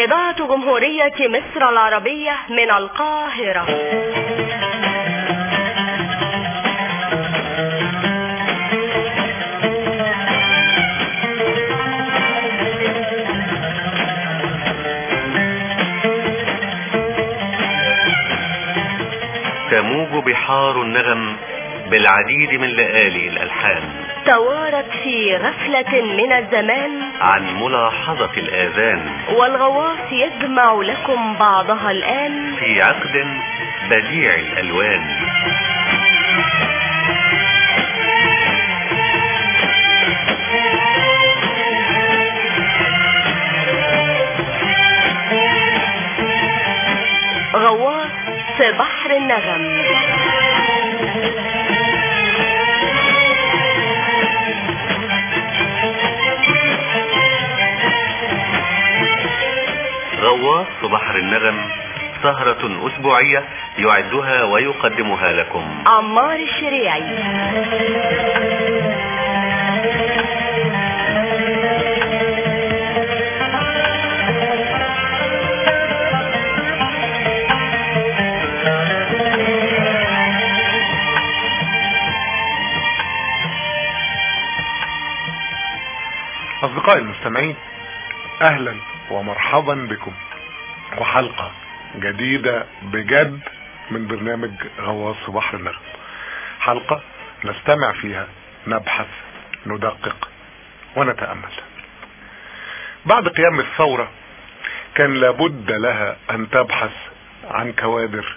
إذاعة جمهورية مصر العربية من القاهرة تموج بحار النغم بالعديد من لآلي الألحان توارت في غفلة من الزمان عن ملاحظة الآذان والغواص يجمع لكم بعضها الآن في عقد بديع الألوان غواص في بحر النغم غواص بحر النغم سهرة أسبوعية يعدها ويقدمها لكم عمار الشريعي أصدقائي المستمعين أهلا ومرحبا بكم وحلقة جديدة بجد من برنامج غواص بحر النغم حلقة نستمع فيها نبحث ندقق ونتأمل بعد قيام الثورة كان لابد لها أن تبحث عن كوادر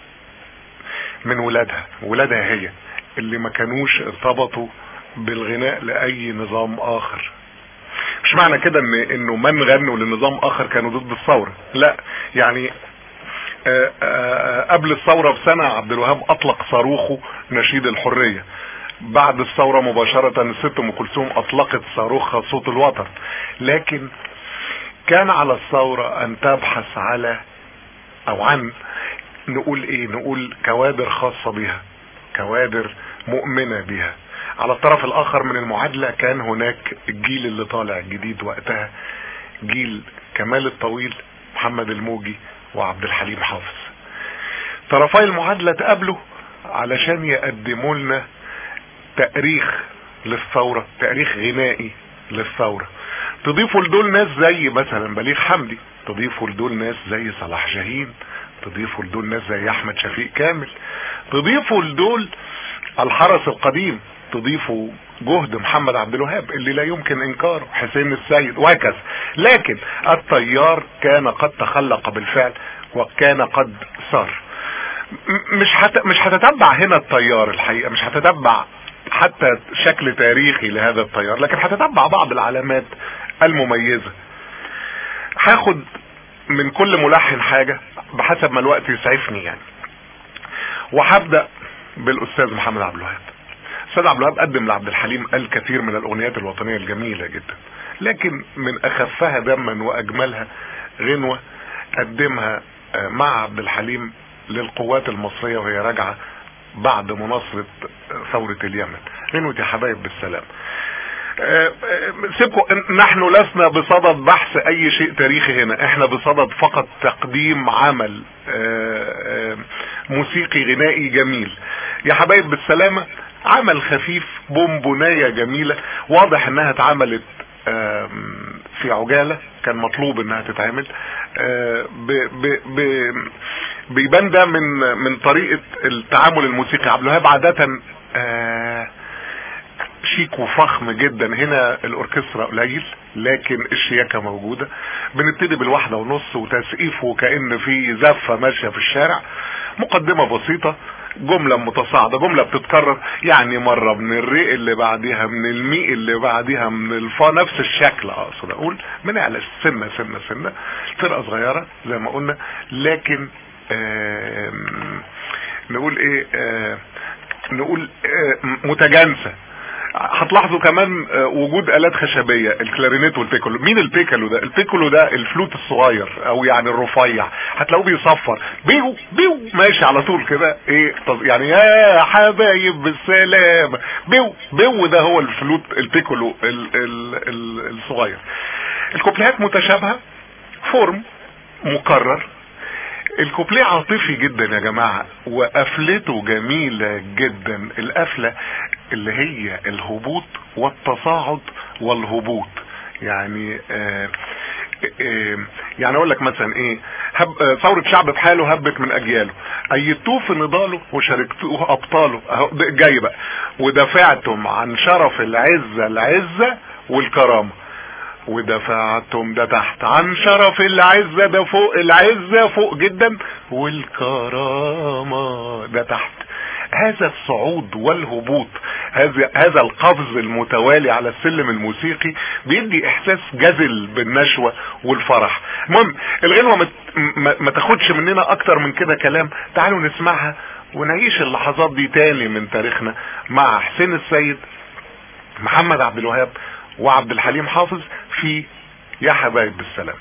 من ولادها ولادها هي اللي ما كانوش ارتبطوا بالغناء لأي نظام آخر مش معنى كده ان انه من غنوا لنظام اخر كانوا ضد الثورة لا يعني آآ آآ قبل الثورة بسنة عبد الوهاب اطلق صاروخه نشيد الحرية بعد الثورة مباشرة الست ام كلثوم اطلقت صاروخها صوت الوطن لكن كان على الثورة ان تبحث على او عن نقول ايه نقول كوادر خاصة بها كوادر مؤمنة بها على الطرف الاخر من المعادلة كان هناك الجيل اللي طالع الجديد وقتها جيل كمال الطويل محمد الموجي وعبد الحليم حافظ طرفي المعادلة تقابلوا علشان يقدموا لنا تاريخ للثورة تاريخ غنائي للثورة تضيفوا لدول ناس زي مثلا بليغ حمدي تضيفوا لدول ناس زي صلاح جاهين تضيفوا لدول ناس زي احمد شفيق كامل تضيفوا لدول الحرس القديم تضيفوا جهد محمد عبد الوهاب اللي لا يمكن انكاره حسين السيد وهكذا لكن الطيار كان قد تخلق بالفعل وكان قد صار مش حت... مش هتتبع هنا الطيار الحقيقه مش هتتبع حتى شكل تاريخي لهذا الطيار لكن هتتبع بعض العلامات المميزه هاخد من كل ملحن حاجه بحسب ما الوقت يسعفني يعني وهبدا بالاستاذ محمد عبد الوهاب استاذ عبد الوهاب قدم لعبد الحليم الكثير من الاغنيات الوطنيه الجميله جدا لكن من اخفها دما واجملها غنوه قدمها مع عبد الحليم للقوات المصريه وهي راجعه بعد مناصره ثوره اليمن غنوه يا حبايب بالسلام سيبكم نحن لسنا بصدد بحث اي شيء تاريخي هنا احنا بصدد فقط تقديم عمل موسيقي غنائي جميل يا حبايب بالسلامة عمل خفيف بونبوناية جميلة واضح انها اتعملت في عجالة كان مطلوب انها تتعمل بيبان ده من من طريقة التعامل الموسيقي عبد الوهاب عادة شيك وفخم جدا هنا الاوركسترا قليل لكن الشياكه موجوده بنبتدي بالواحده ونص وتسقيف وكأن في زفه ماشيه في الشارع مقدمه بسيطه جمله متصاعده جمله بتتكرر يعني مره من الري اللي بعديها من المي اللي بعديها من الفا نفس الشكل اقصد اقول بنعلى سنه سنه سنه فرقه صغيره زي ما قلنا لكن نقول ايه نقول متجانسه هتلاحظوا كمان وجود الات خشبيه الكلارينيت والبيكولو مين البيكولو ده البيكولو ده الفلوت الصغير او يعني الرفيع هتلاقوه بيصفر بيو بيو ماشي على طول كده ايه يعني يا حبايب بالسلامه بيو بيو ده هو الفلوت البيكولو ال ال ال الصغير الكوبليهات متشابهه فورم مكرر الكوبليه عاطفي جدا يا جماعة وقفلته جميلة جدا القفلة اللي هي الهبوط والتصاعد والهبوط يعني آه آه يعني اقول لك مثلا ايه هب آه ثورة شعب بحاله هبت من اجياله ايدتوه في نضاله وشاركتوه ابطاله اهو ده جاي بقى ودافعتم عن شرف العزة العزة والكرامة ودفعتم ده تحت عن شرف العزة ده فوق العزة فوق جدا والكرامة ده تحت هذا الصعود والهبوط هذا هذا القفز المتوالي على السلم الموسيقي بيدي احساس جزل بالنشوة والفرح المهم الغنوة ما, ما تاخدش مننا اكتر من كده كلام تعالوا نسمعها ونعيش اللحظات دي تاني من تاريخنا مع حسين السيد محمد عبد الوهاب وعبد الحليم حافظ في يا حبايب بالسلام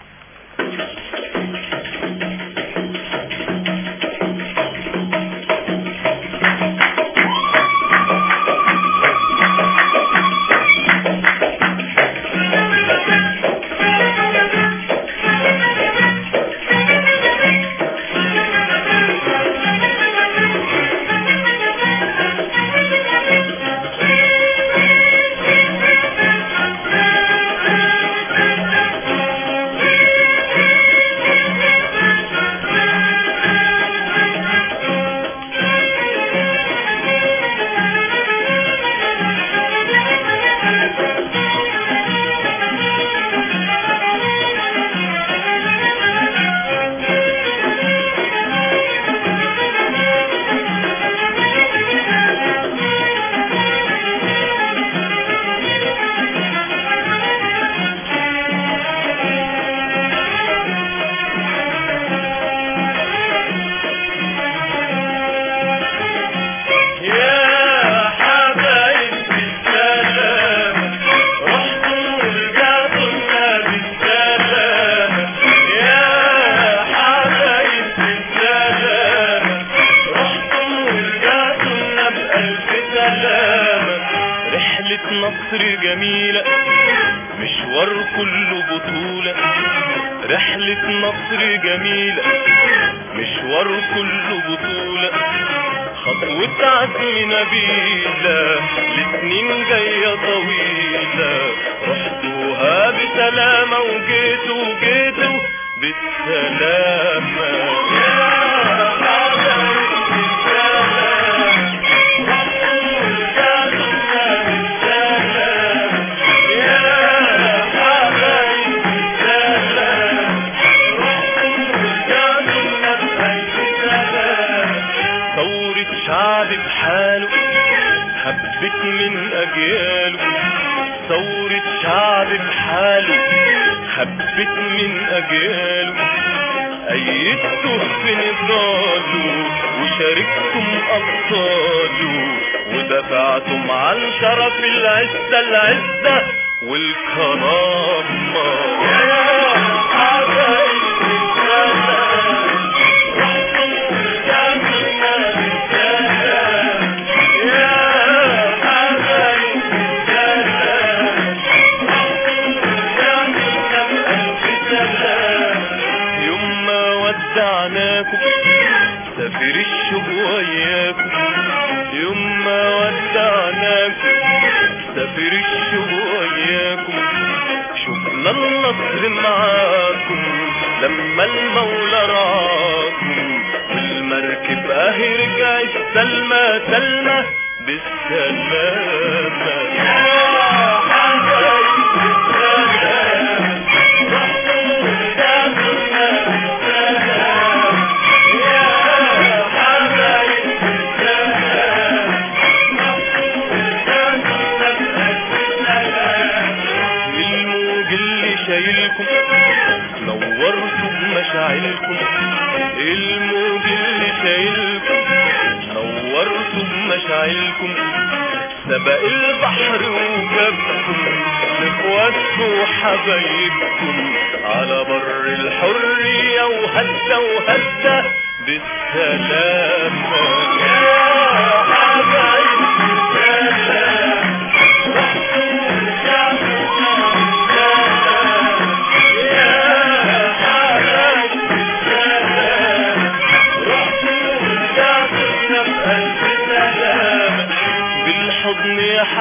مصر جميلة مشوار كله بطولة رحلة مصر جميلة مشوار كله بطولة خطوة عزم نبيلة لسنين جاية طويلة رحتوها بسلامة وجيتوا وجيتوا بالسلامة يا شعب بحاله حبت من أجياله ثورة شعب بحاله حبت من أجياله أيدته في نضاله وشاركتم أبطاله ودفعتم عن شرف العزة العزة والكرامة يا حبايب ودعناكم سافر الشوق وياكم يوم ما ودعناكم سافر الشوق وياكم شفنا النصر معاكم لما المولى رعاكم والمركب اهي رجعت سلمى سلمى بالسلامة يا حبايب بالسلامة شايلكم نورتوا بمشاعلكم الموج اللي شايلكم نورتوا بمشاعلكم سبق البحر وجابكم لاخواتكم وحبايبكم على بر الحرية وهدى وهدى بالسلامة يا حبايب بالسلامة يا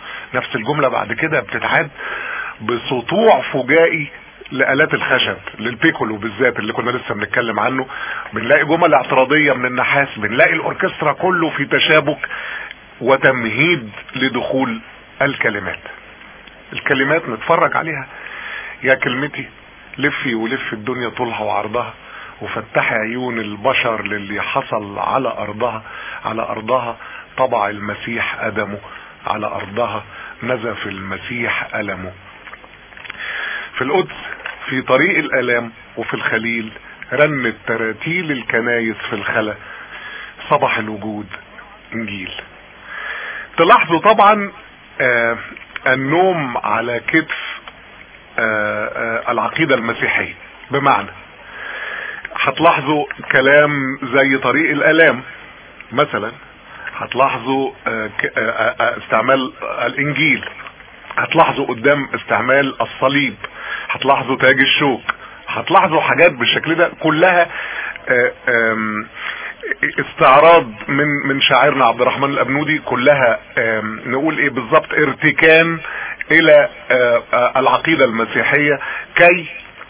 نفس الجملة بعد كده بتتعاد بسطوع فجائي لآلات الخشب للبيكولو بالذات اللي كنا لسه بنتكلم عنه بنلاقي جمل اعتراضية من النحاس بنلاقي الاوركسترا كله في تشابك وتمهيد لدخول الكلمات الكلمات نتفرج عليها يا كلمتي لفي ولف الدنيا طولها وعرضها وفتحي عيون البشر للي حصل على ارضها على ارضها طبع المسيح ادمه على ارضها نزف المسيح المه في القدس في طريق الالام وفي الخليل رنت تراتيل الكنايس في الخلا صباح الوجود انجيل تلاحظوا طبعا آه النوم على كتف آه آه العقيدة المسيحية بمعنى هتلاحظوا كلام زي طريق الالام مثلا هتلاحظوا آه ك- آه آه استعمال الانجيل هتلاحظوا قدام استعمال الصليب هتلاحظوا تاج الشوك هتلاحظوا حاجات بالشكل ده كلها آه، آم، استعراض من من شاعرنا عبد الرحمن الابنودي كلها آم، نقول ايه بالظبط ارتكان الى آه، آه، العقيده المسيحيه كي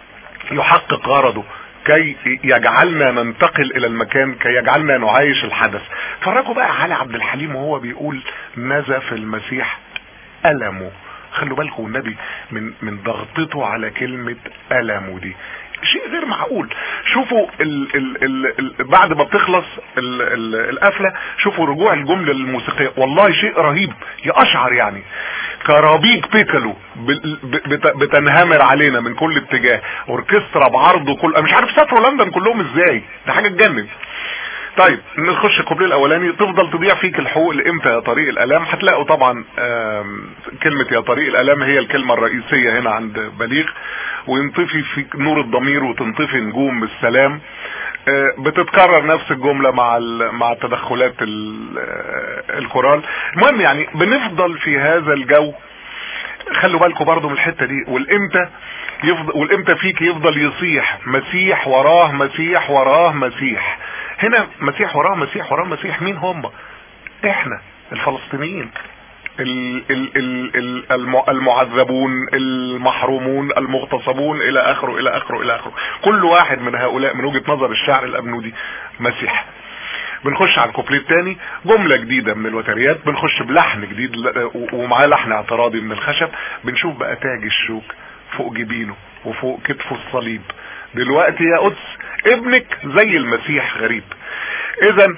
يحقق غرضه كي يجعلنا ننتقل الى المكان كي يجعلنا نعايش الحدث فرجوا بقى على عبد الحليم وهو بيقول نزف المسيح ألمه خلوا بالكم النبي من من ضغطته على كلمة ألمه دي شيء غير معقول شوفوا ال ال ال ال بعد ما بتخلص ال ال القفله شوفوا رجوع الجمله الموسيقيه والله شيء رهيب يقشعر يعني كرابيج بيكالو بال- ب- بت- بتنهمر علينا من كل اتجاه اوركسترا بعرض كل أنا مش عارف سافروا لندن كلهم ازاي ده حاجه تجنن طيب نخش الكوبليه الاولاني تفضل تضيع فيك الحقوق لامتى يا طريق الالام هتلاقوا طبعا آم، كلمة يا طريق الالام هي الكلمة الرئيسية هنا عند بليغ وينطفي فيك نور الضمير وتنطفي نجوم بالسلام آه، بتتكرر نفس الجملة مع ال- مع تدخلات ال- آه، الكورال المهم يعني بنفضل في هذا الجو خلوا بالكم برضو من الحته دي والامتى يفضل والامتى فيك يفضل يصيح مسيح وراه مسيح وراه مسيح هنا مسيح وراه مسيح وراه مسيح مين هم احنا الفلسطينيين ال ال ال ال الم- المعذبون المحرومون المغتصبون الى اخره الى اخره الى اخره كل واحد من هؤلاء من وجهة نظر الشاعر الابنودي مسيح بنخش على الكوبليه الثاني جمله جديده من الوتريات بنخش بلحن جديد ل- و- ومعاه لحن اعتراضي من الخشب بنشوف بقى تاج الشوك فوق جبينه وفوق كتفه الصليب دلوقتي يا قدس ابنك زي المسيح غريب اذا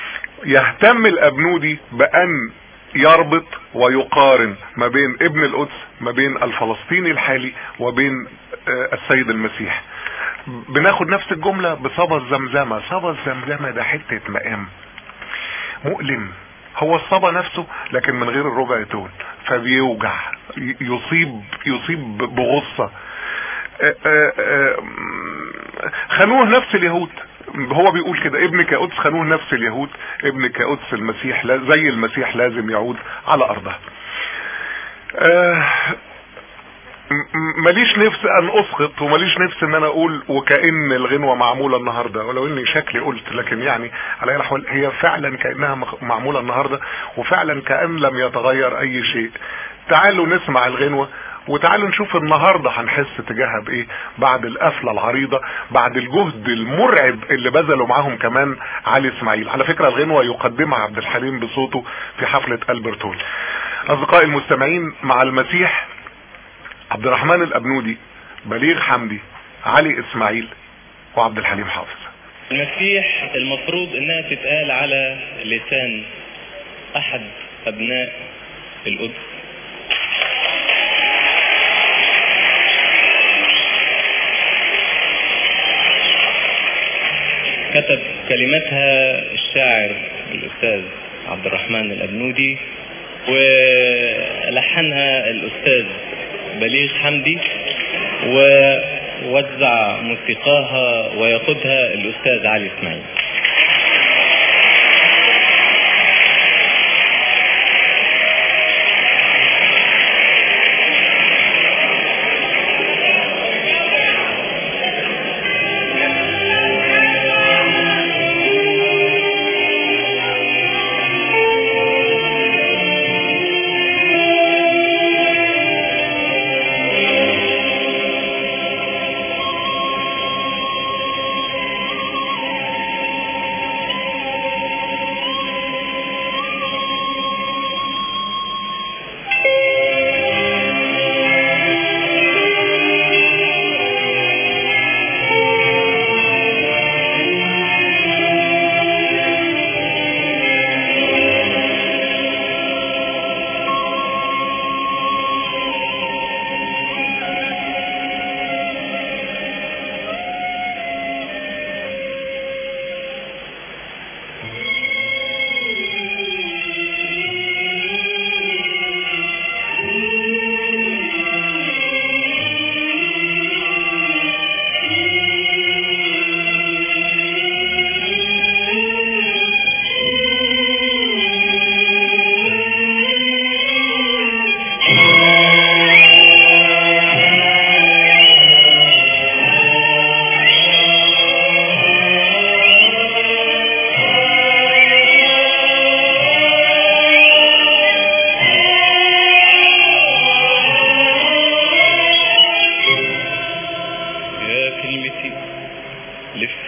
يهتم الابنودي بان يربط ويقارن ما بين ابن القدس ما بين الفلسطيني الحالي وبين آه، السيد المسيح بناخد نفس الجملة بصبا الزمزمة صبا الزمزمة ده حتة مقام مؤلم هو الصبا نفسه لكن من غير الربع تون فبيوجع ي- يصيب يصيب بغصة آه، آه، آه، خانوه نفس اليهود هو بيقول كده ابنك يا قدس خانوه نفس اليهود ابنك يا قدس المسيح لا- زي المسيح لازم يعود على ارضها آه، م- م- ماليش نفس ان اسقط وماليش نفس ان انا اقول وكأن الغنوة معمولة النهاردة ولو اني شكلي قلت لكن يعني على اي الاحوال هي فعلا كأنها مخ- معمولة النهاردة وفعلا كأن لم يتغير اي شيء تعالوا نسمع الغنوة وتعالوا نشوف النهاردة هنحس تجاهها بايه بعد القفلة العريضة بعد الجهد المرعب اللي بذلوا معاهم كمان علي اسماعيل على فكرة الغنوة يقدمها عبد الحليم بصوته في حفلة البرتول اصدقائي المستمعين مع المسيح عبد الرحمن الابنودي بليغ حمدي علي اسماعيل وعبد الحليم حافظ المسيح المفروض انها تتقال على لسان احد ابناء القدس كتب كلماتها الشاعر الاستاذ عبد الرحمن الابنودي ولحنها الاستاذ بليغ حمدي ووزع موسيقاها ويقودها الاستاذ علي اسماعيل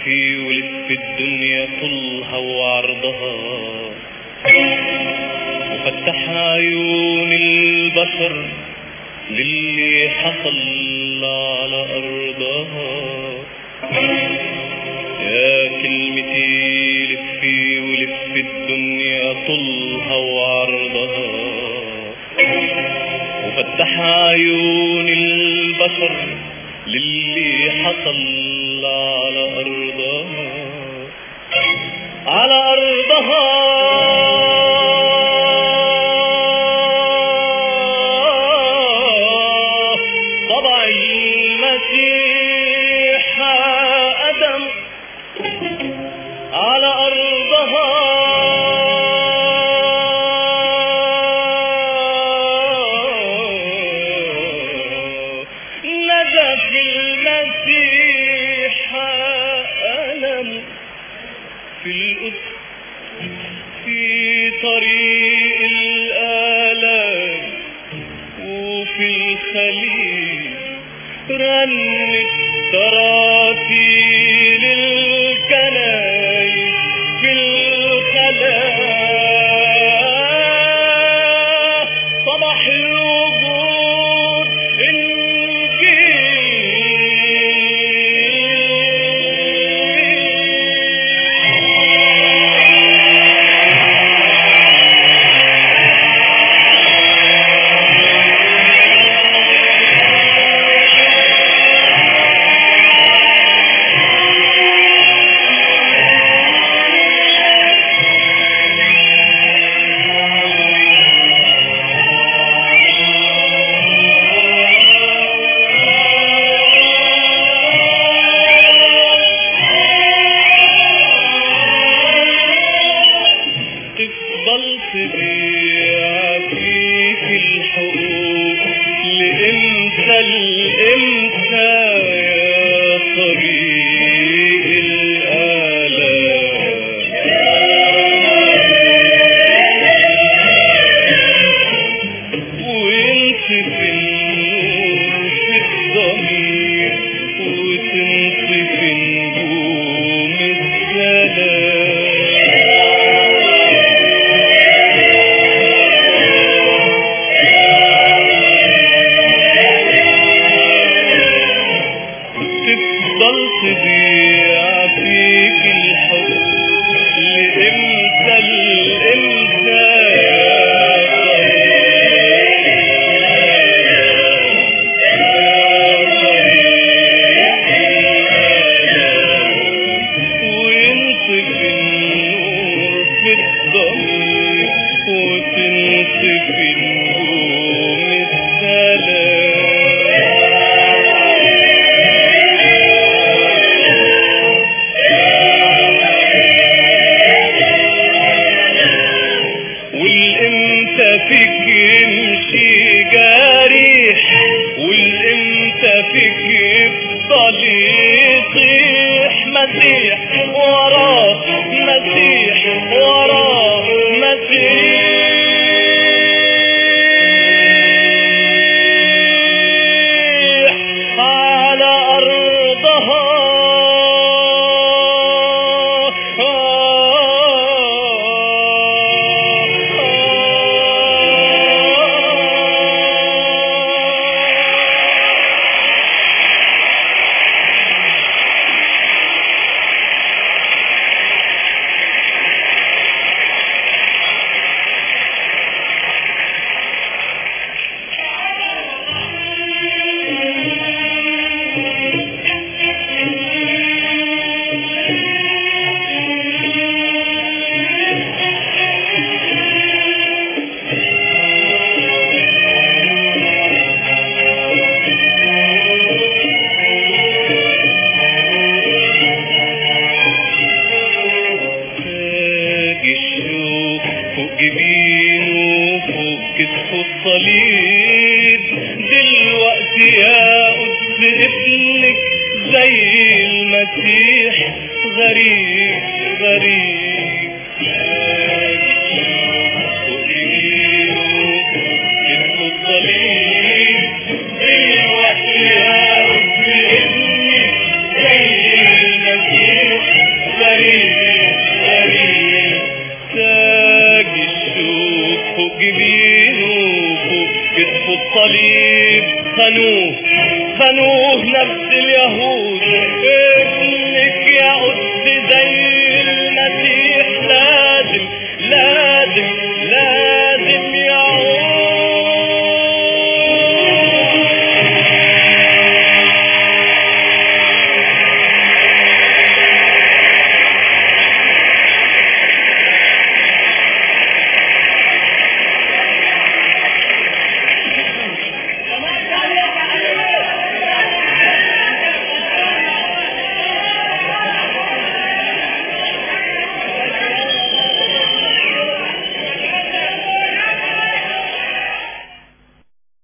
لفي ولف الدنيا طولها وعرضها وفتح عيون البشر للي حصل على أرضها يا كلمتي لفي ولف الدنيا طولها وعرضها وفتح عيون البشر للي حصل على أرضها على أرضها طبع المسيح أدم على أرضها نزف المسيح ألم في الأسر في طريق الآلام وفي الخليل رنت تراتيل الكنايس في الخلاء صباح الوجود إنجيل تفضل تبيع فيك الحقوق لإمتى لإمتى يا طريق الآلام وينصف النور في الضمير وتنصف نجوم السلام تفضل تبيع فيك الحب لإمتى لإمتى وينصف النور في الضمير وتنصف النجوم والامتى فيك يمشي جارح والامتى فيك يفضل يطيح مسيح وراه مسيح وراه مسيح على أرضها تاج الشوق فوق جبينه فوق كتفه الصليب دلوقتي يا قدس ابنك زي المسيح غريب غريب تاج الشوق فوق جبينه فوق كتفه الصليب دلوقتي يا قدس ابنك زي المسيح والصليب خانوه خانوه نفس اليهود